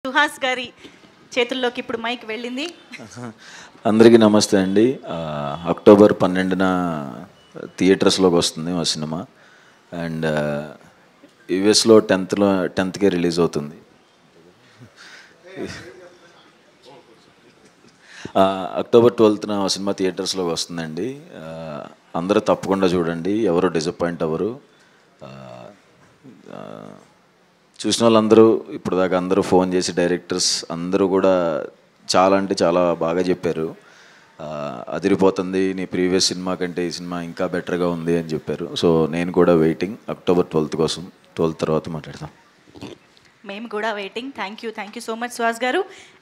సుహాస్ గారి చేతుల్లోకి ఇప్పుడు మైక్ వెళ్ళింది అందరికీ నమస్తే అండి ఆ, అక్టోబర్ పన్నెండున థియేటర్స్లోకి వస్తుంది మా సినిమా అండ్ యుఎస్లో టెన్త్లో టెన్త్కే రిలీజ్ అవుతుంది ఆ, అక్టోబర్ ట్వెల్త్న ఆ సినిమా థియేటర్స్లోకి వస్తుందండి ఆ, అందరూ తప్పకుండా చూడండి ఎవరు డిసప్పాయింట్ అవ్వరు ఆ, ఆ, చూసిన వాళ్ళందరూ ఇప్పుడు దాకా అందరూ ఫోన్ చేసి డైరెక్టర్స్ అందరూ కూడా చాలా అంటే చాలా బాగా చెప్పారు ఆ, అదిరిపోతుంది నీ ప్రీవియస్ సినిమా కంటే ఈ సినిమా ఇంకా బెటర్గా ఉంది అని చెప్పారు సో నేను కూడా వెయిటింగ్ అక్టోబర్ ట్వెల్త్ కోసం ట్వెల్త్ తర్వాత మాట్లాడతాం మేము కూడా waiting thank you thank you so much Suhas గారు